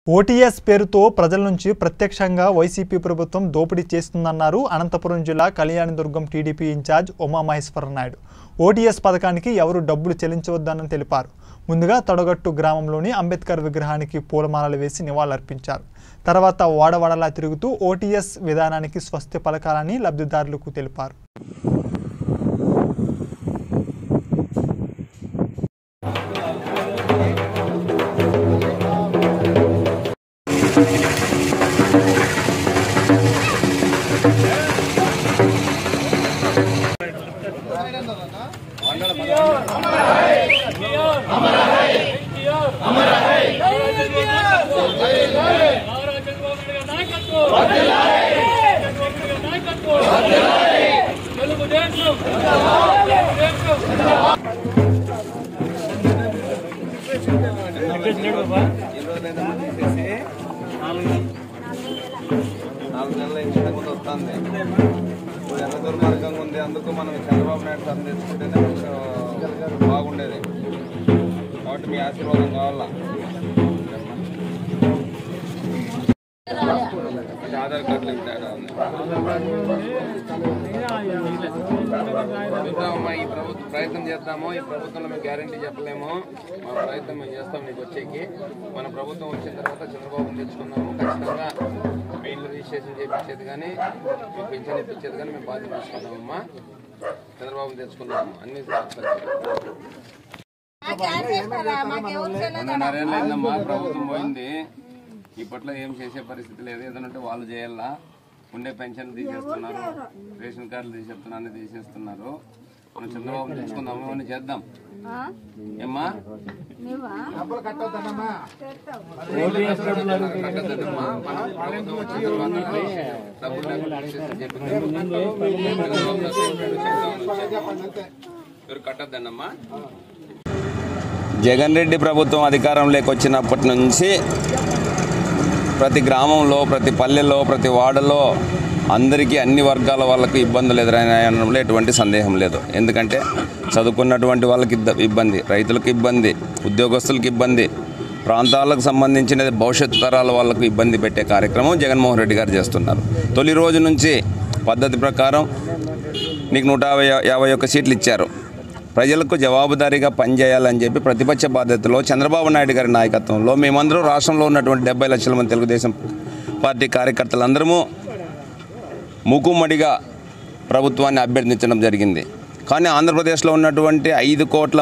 OTS పేరుతో ప్రజల నుంచి ప్రత్యక్షంగా వైసీపీ ప్రభుత్వం దోపిడీ చేస్తుందన్నారు అనంతపురం జిల్లా Kalyanadurgam TDP incharge Umamaheswara Naidu OTS పథకానికి ఎవరు డబ్బులు చెల్లించవద్దని తెలిపారు ముందుగా తొడగట్టు గ్రామంలోని అంబేద్కర్ విగ్రహానికి పూలమాలలు వేసి నివాళులర్పించారు తర్వాత వాడవాడలా తిరుగుతూ ఓటీఎస్ విధానానికి స్వస్తి పలకాలని లబ్ధిదారులకు తెలిపారు నాలుగు నెలల ఇంటి ముందు వస్తుంది ఇప్పుడు ఎంత దుర్మార్గంగా ఉంది అందుకు మనం చంద్రబాబు నాయుడు సార్ తెచ్చుకుంటేనే కొంచెం బాగుండేది కాబట్టి మీ ఆశీర్వాదం కావాలా అంటే ఆధార్ కార్డులో ఇంత తేడా ఉంది చూద్దామమ్మా ఈ ప్రభుత్వం ప్రయత్నం చేద్దాము ఈ ప్రభుత్వంలో మేము గ్యారంటీ చెప్పలేము మా ప్రయత్నం మేము చేస్తాం నీకు వచ్చేకి మన ప్రభుత్వం వచ్చిన తర్వాత చంద్రబాబు తెచ్చుకున్నాము ఖచ్చితంగా మీ ఇల్లు రిజిస్ట్రేషన్ చేయించేది కానీ మీ పెన్షన్ ఇప్పించేది కానీ మేము బాధ్యత తీసుకున్నామమ్మా చంద్రబాబు తెచ్చుకున్నాము అన్ని రెండున్నరేళ్ళైందమ్మా ప్రభుత్వం పోయింది ఇప్పట్లో ఏం చేసే పరిస్థితి లేదు ఏదనంటే వాళ్ళు చేయాలా ఉండే పెన్షన్ తీసేస్తున్నారు రేషన్ కార్డులు తీసేస్తున్నారు అన్ని తీసేస్తున్నారు మనం చంద్రబాబు తెచ్చుకుందాం ఏమన్నా చేద్దాం ఏమ్మా కట్టొద్దమ్మా. మనం ప్రభుత్వం వచ్చిన తర్వాత డబ్బులు లేకుండా తీసేసి చెప్పింది. చంద్రబాబు తెచ్చుకుందామని వచ్చాము. మీరు కట్టద్దన్నమ్మా జగన్ రెడ్డి ప్రభుత్వం అధికారంలోకి వచ్చినప్పటి నుంచి ప్రతి గ్రామంలో ప్రతి పల్లెలో ప్రతి వాడలో అందరికీ అన్ని వర్గాల వాళ్ళకు ఇబ్బందులు ఎదురైనాయనడంలో ఎటువంటి సందేహం లేదు ఎందుకంటే చదువుకున్నటువంటి వాళ్ళకి ఇద్ద- ఇబ్బంది రైతులకు ఇబ్బంది ఉద్యోగస్తులకు ఇబ్బంది ప్రాంతాలకు సంబంధించిన భవిష్యత్తు తరాల వాళ్ళకు ఇబ్బంది పెట్టే కార్యక్రమం జగన్మోహన్ రెడ్డి గారు చేస్తున్నారు తొలి రోజు నుంచి పద్ధతి ప్రకారం నీకు నూట యాభై యాభై ఒక్క సీట్లు ఇచ్చారు ప్రజలకు జవాబుదారీగా పనిచేయాలని చెప్పి ప్రతిపక్ష బాధ్యతలో చంద్రబాబు నాయుడు గారి నాయకత్వంలో మేమందరూ రాష్ట్రంలో ఉన్నటువంటి డెబ్బై లక్షల మంది తెలుగుదేశం పార్టీ కార్యకర్తలందరము మూకుమ్మడిగా ప్రభుత్వాన్ని అభ్యర్థించడం జరిగింది కానీ ఆంధ్రప్రదేశ్లో ఉన్నటువంటి ఐదు కోట్ల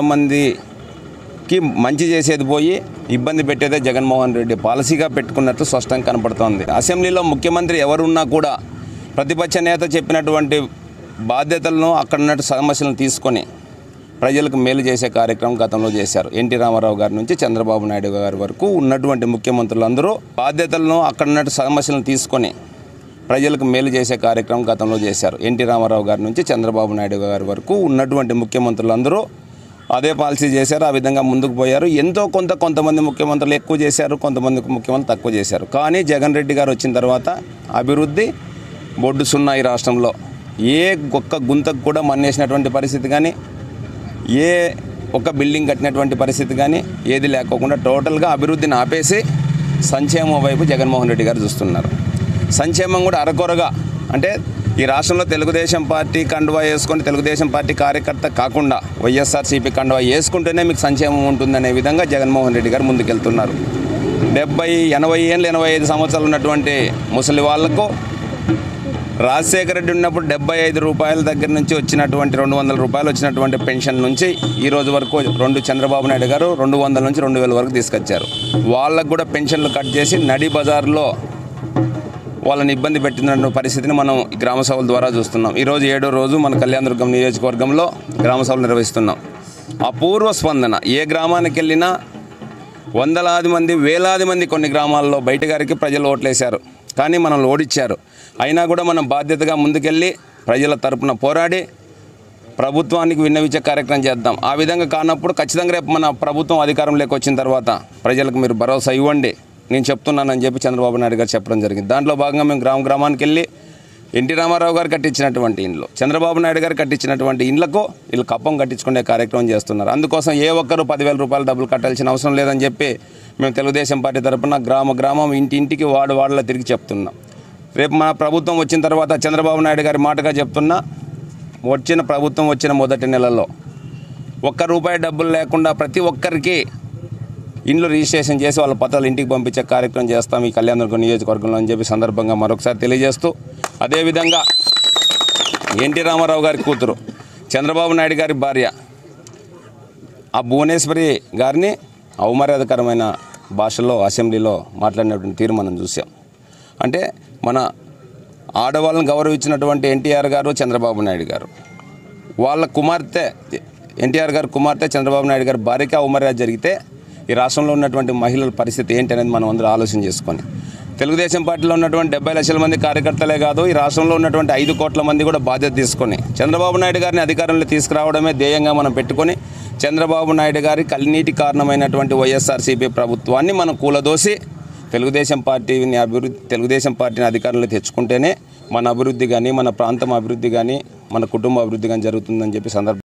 మందికి మంచి చేసేది పోయి ఇబ్బంది పెట్టేదే జగన్మోహన్ రెడ్డి పాలసీగా పెట్టుకున్నట్లు స్పష్టంగా కనపడుతోంది అసెంబ్లీలో ముఖ్యమంత్రి ఎవరున్నా కూడా ప్రతిపక్ష నేత చెప్పినటువంటి బాధ్యతలను అక్కడ ఉన్నట్టు సమస్యలను తీసుకొని ప్రజలకు మేలు చేసే కార్యక్రమం గతంలో చేశారు ఎన్టీ రామారావు గారి నుంచి చంద్రబాబు నాయుడు గారి వరకు ఉన్నటువంటి ముఖ్యమంత్రులందరూ బాధ్యతలను అక్కడ ఉన్నట్టు సమస్యలను తీసుకొని ప్రజలకు మేలు చేసే కార్యక్రమం గతంలో చేశారు ఎన్టీ రామారావు గారి నుంచి చంద్రబాబు నాయుడు గారి వరకు ఉన్నటువంటి ముఖ్యమంత్రులందరూ అదే పాలసీ చేశారు ఆ విధంగా ముందుకు పోయారు ఎంతో కొంత కొంతమంది ముఖ్యమంత్రులు ఎక్కువ చేశారు కొంతమంది ముఖ్యమంత్రులు తక్కువ చేశారు కానీ జగన్ రెడ్డి గారు వచ్చిన తర్వాత అభివృద్ధి బొడ్డు సున్నా ఈ రాష్ట్రంలో ఏ ఒక్క గుంతకు కూడా మన్నేసినటువంటి పరిస్థితి కానీ ఏ ఒక బిల్డింగ్ కట్టినటువంటి పరిస్థితి కానీ ఏది లేకోకుండా టోటల్గా అభివృద్ధిని ఆపేసి సంక్షేమం వైపు జగన్మోహన్ రెడ్డి గారు చూస్తున్నారు సంక్షేమం కూడా అరకొరగా అంటే ఈ రాష్ట్రంలో తెలుగుదేశం పార్టీ కండువా వేసుకొని తెలుగుదేశం పార్టీ కార్యకర్త కాకుండా వైఎస్ఆర్సీపీ కండువా వేసుకుంటేనే మీకు సంక్షేమం ఉంటుందనే విధంగా జగన్మోహన్ రెడ్డి గారు ముందుకెళ్తున్నారు డెబ్బై ఎనభై ఏళ్ళు ఎనభై ఐదు సంవత్సరాలు ఉన్నటువంటి ముసలి వాళ్లకు రాజశేఖర రెడ్డి ఉన్నప్పుడు డెబ్బై ఐదు రూపాయల దగ్గర నుంచి వచ్చినటువంటి రెండు వందల రూపాయలు వచ్చినటువంటి పెన్షన్ నుంచి ఈ రోజు వరకు రెండు చంద్రబాబు నాయుడు గారు రెండు వందల నుంచి రెండు వేల వరకు తీసుకొచ్చారు వాళ్ళకు కూడా పెన్షన్లు కట్ చేసి నడి బజార్లో వాళ్ళని ఇబ్బంది పెట్టిన పరిస్థితిని మనం ఈ గ్రామ సభల ద్వారా చూస్తున్నాం ఈరోజు ఏడో రోజు మన కళ్యాణదుర్గం నియోజకవర్గంలో గ్రామ సభలు నిర్వహిస్తున్నాం అపూర్వ స్పందన ఏ గ్రామానికి వెళ్ళినా వందలాది మంది వేలాది మంది కొన్ని గ్రామాల్లో బయట గారికి ప్రజలు ఓట్లేశారు కానీ మనల్ని ఓడిచ్చారు అయినా కూడా మనం బాధ్యతగా ముందుకెళ్ళి ప్రజల తరపున పోరాడి ప్రభుత్వానికి విన్నవించే కార్యక్రమం చేద్దాం ఆ విధంగా కానప్పుడు ఖచ్చితంగా రేపు మన ప్రభుత్వం అధికారంలోకి వచ్చిన తర్వాత ప్రజలకు మీరు భరోసా ఇవ్వండి నేను చెప్తున్నానని చెప్పి చంద్రబాబు నాయుడు గారు చెప్పడం జరిగింది దాంట్లో భాగంగా మేము గ్రామ గ్రామానికి వెళ్ళి ఎన్టీ రామారావు గారు కట్టించినటువంటి ఇండ్లు చంద్రబాబు నాయుడు గారు కట్టించినటువంటి ఇండ్లకు వీళ్ళు కప్పం కట్టించుకునే కార్యక్రమం చేస్తున్నారు అందుకోసం ఏ ఒక్కరు పదివేల రూపాయలు డబ్బులు కట్టాల్సిన అవసరం లేదని చెప్పి మేము తెలుగుదేశం పార్టీ తరపున గ్రామ గ్రామం ఇంటి ఇంటికి వార్డు వార్డులో తిరిగి చెప్తున్నాం రేపు మన ప్రభుత్వం వచ్చిన తర్వాత చంద్రబాబు నాయుడు గారి మాటగా చెప్తున్నా వచ్చిన ప్రభుత్వం వచ్చిన మొదటి నెలలో ఒక్క రూపాయి డబ్బులు లేకుండా ప్రతి ఒక్కరికి ఇండ్లు రిజిస్ట్రేషన్ చేసి వాళ్ళ పత్రాలు ఇంటికి పంపించే కార్యక్రమం చేస్తాం ఈ కళ్యాణదుర్గం నియోజకవర్గంలో అని చెప్పి సందర్భంగా మరొకసారి తెలియజేస్తూ అదేవిధంగా ఎన్టీ రామారావు గారి కూతురు చంద్రబాబు నాయుడు గారి భార్య ఆ భువనేశ్వరి గారిని అవమర్యాదకరమైన భాషలో అసెంబ్లీలో మాట్లాడినటువంటి తీరు మనం చూసాం అంటే మన ఆడవాళ్ళని గౌరవించినటువంటి ఎన్టీఆర్ గారు చంద్రబాబు నాయుడు గారు వాళ్ళ కుమార్తె ఎన్టీఆర్ గారి కుమార్తె చంద్రబాబు నాయుడు గారి భార్యకి అవమర్యాద జరిగితే ఈ రాష్ట్రంలో ఉన్నటువంటి మహిళల పరిస్థితి ఏంటి అనేది మనం అందరూ ఆలోచన చేసుకొని తెలుగుదేశం పార్టీలో ఉన్నటువంటి డెబ్బై లక్షల మంది కార్యకర్తలే కాదు ఈ రాష్ట్రంలో ఉన్నటువంటి ఐదు కోట్ల మంది కూడా బాధ్యత తీసుకొని చంద్రబాబు నాయుడు గారిని అధికారంలో తీసుకురావడమే ధ్యేయంగా మనం పెట్టుకొని చంద్రబాబు నాయుడు గారి కల్నీటి కారణమైనటువంటి వైఎస్ఆర్సీపీ ప్రభుత్వాన్ని మనం కూలదోసి తెలుగుదేశం పార్టీని అభివృద్ధి తెలుగుదేశం పార్టీని అధికారంలో తెచ్చుకుంటేనే మన అభివృద్ధి కానీ మన ప్రాంతం అభివృద్ధి కానీ మన కుటుంబ అభివృద్ధి కానీ జరుగుతుందని చెప్పి సందర్భం